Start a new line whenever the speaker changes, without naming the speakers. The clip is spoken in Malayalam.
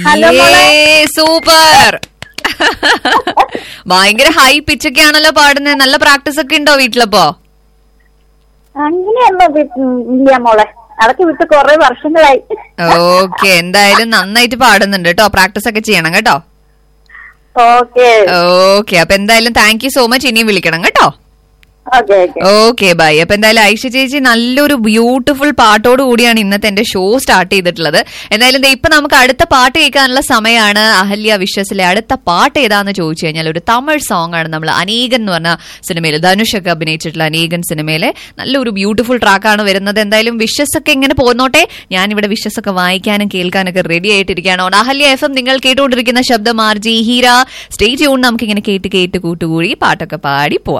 ഹലോ മോളെ
സൂപ്പർ ഭയങ്കര ഹൈ പിച്ചൊക്കെ ആണല്ലോ പാടുന്നത് നല്ല പ്രാക്ടീസ് ഒക്കെ ഉണ്ടോ വീട്ടിലപ്പോ
അങ്ങനെയൊന്നും വി- ഉം, ഇല്ല മോളെ അതൊക്കെ വിട്ട് കുറെ വർഷങ്ങളായി
ഓക്കെ എന്തായാലും നന്നായിട്ട് പാടുന്നുണ്ട് കേട്ടോ പ്രാക്ടീസ് ഒക്കെ ചെയ്യണം കേട്ടോ
ഓക്കെ
ഓക്കെ അപ്പൊ എന്തായാലും താങ്ക് യു സോ മച്ച് ഇനിയും വിളിക്കണം കേട്ടോ
ഓക്കെ ഓക്കെ
ഓക്കെ ബൈ അപ്പൊ എന്തായാലും ഐഷ ചേച്ചി നല്ലൊരു ബ്യൂട്ടിഫുൾ പാട്ടോട് കൂടിയാണ് ഇന്നത്തെ എന്റെ ഷോ സ്റ്റാർട്ട് ചെയ്തിട്ടുള്ളത് എന്തായാലും ദേ ഇപ്പൊ നമുക്ക് അടുത്ത പാട്ട് കേൾക്കാനുള്ള സമയമാണ് അഹല്യ വിശ്വസിലെ അടുത്ത പാട്ട് ഏതാന്ന് ചോദിച്ചു കഴിഞ്ഞാൽ ഒരു തമിഴ് സോങ് ആണ് നമ്മൾ അനേകൻ എന്ന് പറഞ്ഞ സിനിമയിൽ ധനുഷൊക്കെ അഭിനയിച്ചിട്ടുള്ള അനേകൻ സിനിമയിലെ നല്ലൊരു ബ്യൂട്ടിഫുൾ ട്രാക്കാണ് വരുന്നത് എന്തായാലും വിഷസ് ഒക്കെ ഇങ്ങനെ പോന്നോട്ടെ ഞാൻ ഇവിടെ വിഷസ് ഒക്കെ വായിക്കാനും കേൾക്കാനൊക്കെ റെഡി ആയിട്ടിരിക്കുകയാണ് ഓൺ അഹല്യ എഫ് എം നിങ്ങൾ കേട്ടുകൊണ്ടിരിക്കുന്ന ശബ്ദം ആർജി ഹീര സ്റ്റേ ട്യൂൺ നമുക്ക് ഇങ്ങനെ കേട്ട് കേട്ട് കൂട്ടുകൂടി പാട്ടൊക്കെ പാടി പോവാം